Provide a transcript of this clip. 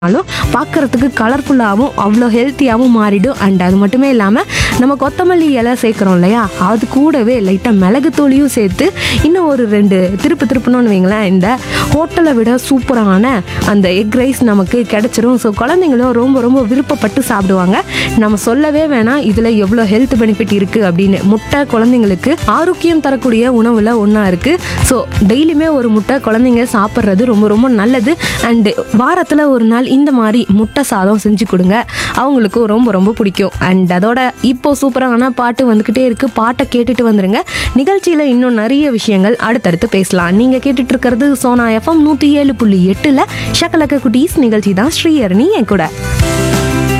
ஆனாலும் பார்க்கறதுக்கு கலர்ஃபுல்லாகவும் அவ்வளோ ஹெல்த்தியாகவும் மாறிடும் அண்ட் அது மட்டுமே இல்லாமல் நம்ம கொத்தமல்லி இலை சேர்க்குறோம் இல்லையா அது கூடவே லைட்டாக மிளகுத்தூளியும் சேர்த்து இன்னும் ஒரு ரெண்டு திருப்பு திருப்பணும்னு வைங்களேன் இந்த ஹோட்டலை விட சூப்பரான அந்த எக் ரைஸ் நமக்கு கிடைச்சிரும் ஸோ குழந்தைங்களும் ரொம்ப ரொம்ப விருப்பப்பட்டு சாப்பிடுவாங்க நம்ம சொல்லவே வேணாம் இதில் எவ்வளோ ஹெல்த் பெனிஃபிட் இருக்குது அப்படின்னு முட்டை குழந்தைங்களுக்கு ஆரோக்கியம் தரக்கூடிய உணவில் ஒன்றா இருக்குது ஸோ டெய்லியுமே ஒரு முட்டை குழந்தைங்க சாப்பிட்றது ரொம்ப ரொம்ப நல்லது அண்டு வாரத்தில் ஒரு நாள் இந்த மாதிரி முட்டை சாதம் செஞ்சு கொடுங்க அவங்களுக்கும் ரொம்ப ரொம்ப பிடிக்கும் அண்ட் அதோட இப்போ சூப்பரான பாட்டு வந்துக்கிட்டே இருக்குது பாட்டை கேட்டுட்டு வந்துருங்க நிகழ்ச்சியில் இன்னும் நிறைய விஷயங்கள் அடுத்தடுத்து பேசலாம் நீங்கள் கேட்டுட்டு இருக்கிறது சோனா எஃப்எம் நூற்றி ஏழு புள்ளி எட்டில் ஷக்கலக்க குட்டீஸ் நிகழ்ச்சி தான் ஸ்ரீஹரணி என் கூட